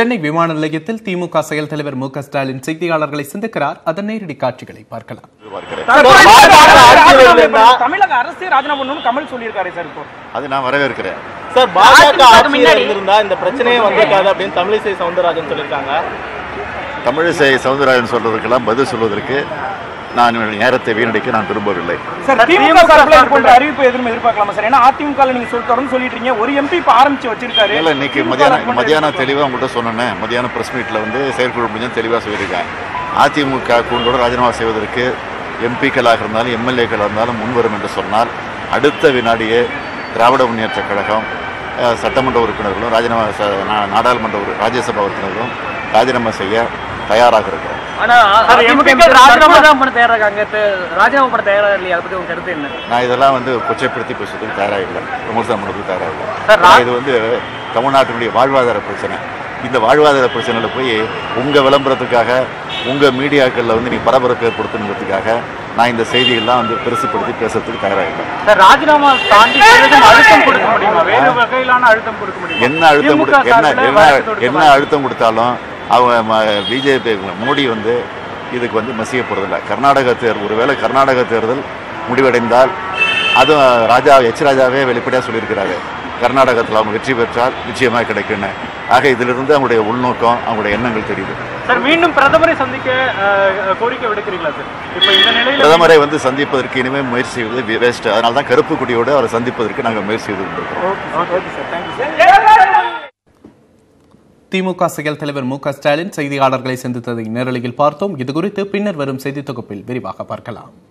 சென்னை விமான நிலையத்தில் திமுக செயல் தலைவர் மு க ஸ்டாலின் செய்தியாளர்களை சந்திக்கிறார் அதன் நேரடி காட்சிகளை பார்க்கலாம் எதிர்பார்க்கிறேன் தமிழக அரசு ராஜினாமா பண்ணணும்னு கமல் சொல்லியிருக்காரு சார் இப்போ அது நான் வரவேற்கிறேன் சார் பாஜக அதிமுக ஆட்சியில் முன்னாடி- இருந்திருந்தா இந்த பிரச்சனையே வந்திருக்காது அப்படின்னு தமிழிசை சவுந்தரராஜன் சொல்லியிருக்காங்க தமிழிசை சவுந்தரராஜன் சொல்றதுக்கெல்லாம் பதில் சொல்வதற்கு நான் என்னுடைய நேரத்தை வீணடிக்க நான் விரும்பவில்லை சார் திமுக சார்பில் இது போன்ற அறிவிப்பு எதுவும் எதிர்பார்க்கலாமா சார் ஏன்னா அதிமுக நீங்க சொல் தொடர்ந்து சொல்லிட்டு இருக்கீங்க ஒரு எம்பி இப்ப ஆரம்பிச்சு வச்சிருக்காரு இல்லை இன்னைக்கு திமுக மதியானம் recommend மதியானம் தெளிவாக உங்கள்கிட்ட சொன்னேன் மதியானம் ப்ரெஸ் மீட்டில் வந்து செயற்குழு முடிஞ்சு தெளிவாக சொல்லியிருக்கேன் அதிமுக கூண்டோட ராஜினாமா செய்வதற்கு எம்பிக்களாக இருந்தாலும் எம்எல்ஏக்களாக இருந்தாலும் முன்வரும் என்று சொன்னால் அடுத்த வினாடியே திராவிட முன்னேற்றக் கழகம் அஹ், சட்டமன்ற உறுப்பினர்களும் ராஜினாமா ச- நா- நாடாளுமன்ற உறு- ராஜ்யசபா உறுப்பினர்களும் ராஜினாமா செய்ய தயாராக இருக்கிறோம் ஆனா அதிமுக ராஜினாமா தான் பண்ண தயாரா இருக்காங்க தெ- ராஜினாமா பண்ண தயாரா இல்லையா அதை பத்தி உங்க கருத்து என்ன நான் இதெல்லாம் வந்து கொச்சைப்படுத்தி பேசுறதுக்கு தயாராக இல்லை விமர்சனம் பண்ணுறதுக்கு தயாராக இல்லை சார், நான் இது வந்து தமிழ்நாட்டினுடைய வாழ்வாதார பிரச்சனை இந்த வாழ்வாதார பிரச்சனையில் போய் உங்கள் விளம்பரத்துக்காக உங்கள் மீடியாக்களில் வந்து நீ பரபரப்பு ஏற்படுத்தணுங்கிறதுக்காக நான் இந்த செய்தியெல்லாம் வந்து பெருசுப்படுத்தி பேசுறதுக்கு தயாராக இல்லை சார் ராஜினாமா தாண்டி பிறகும் அழுத்தம் கொடுக்க முடியுமா வேறு வகையிலான அழுத்தம் கொடுக்க முடியுமா என்ன அழுத்தம் கொடு திமுக என்ன சார்பில் என்ன வழக்கு தொடுக்க என்ன அழுத்தம் கொடுத்தாலும் அவங்க பிஜேபி மோடி வந்து இதுக்கு வந்து மசிய போகிறதில்ல கர்நாடக தேர்தல் ஒருவேளை கர்நாடக தேர்தல் முடிவடைந்தால் அதுவும் ராஜா எச் ராஜாவே வெளிப்படையாக சொல்லியிருக்கிறாரு கர்நாடகத்தில் அவங்க வெற்றி பெற்றால் நிச்சயமாக கிடைக்குன்னு ஆக இதிலிருந்து அவங்களுடைய உள்நோக்கம் அவங்களுடைய எண்ணங்கள் தெரியுது சார் மீண்டும் பிரதமரை சந்திக்க அஹ், கோரிக்கை விடுக்கிறீங்களா சார் இப்ப இந்த நிலையில பிரதமரை வந்து சந்திப்பதற்கு இனிமேல் முயற்சி செய்வது வேஸ்ட் அதனால தான் கருப்பு கொடியோடு அவரை சந்திப்பதற்கு நாங்கள் முயற்சி செய்து கொண்டிருக்கிறோம் திமுக செயல் தலைவர் மு க ஸ்டாலின் செய்தியாளர்களை சந்தித்ததை நேரலையில் பார்த்தோம் இதுகுறித்து பின்னர் வரும் செய்தி தொகுப்பில் விரிவாக பார்க்கலாம்